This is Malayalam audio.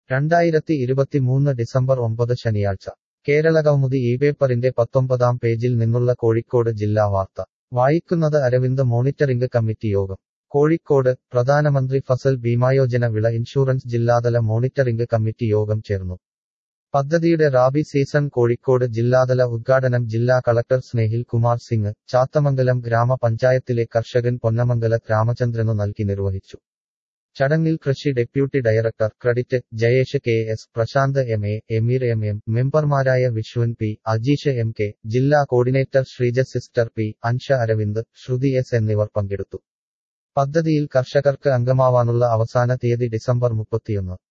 രണ്ടായിരത്തി ഇരുപത്തിമൂന്ന് ഡിസംബർ ഒമ്പത് ശനിയാഴ്ച കേരളകൗമുദി ഈ പേപ്പറിന്റെ പത്തൊമ്പതാം പേജിൽ നിന്നുള്ള കോഴിക്കോട് ജില്ലാ വാർത്ത വായിക്കുന്നത് അരവിന്ദ് മോണിറ്ററിംഗ് കമ്മിറ്റി യോഗം കോഴിക്കോട് പ്രധാനമന്ത്രി ഫസൽ ബീമായോജന വിള ഇൻഷുറൻസ് ജില്ലാതല മോണിറ്ററിംഗ് കമ്മിറ്റി യോഗം ചേർന്നു പദ്ധതിയുടെ റാബി സീസൺ കോഴിക്കോട് ജില്ലാതല ഉദ്ഘാടനം ജില്ലാ കളക്ടർ സ്നേഹിൽ കുമാർ സിംഗ് ചാത്തമംഗലം ഗ്രാമപഞ്ചായത്തിലെ കർഷകൻ പൊന്നമംഗല രാമചന്ദ്രനു നൽകി നിർവഹിച്ചു ചടങ്ങിൽ കൃഷി deputy director credit Jayesh K S Prashanth M A Ameer M M മെമ്പർമാരായ Vishwan P Ajeesh M K ജില്ലാ coordinator Sreeja sister P Ansha Aravind Shruthi S എന്നിവർ പങ്കെടുത്തു പദ്ധതിയിൽ കർഷകർക്ക് അംഗമാവാനുള്ള അവസാന തീയതി ഡിസംബർ മുപ്പത്തിയൊന്ന്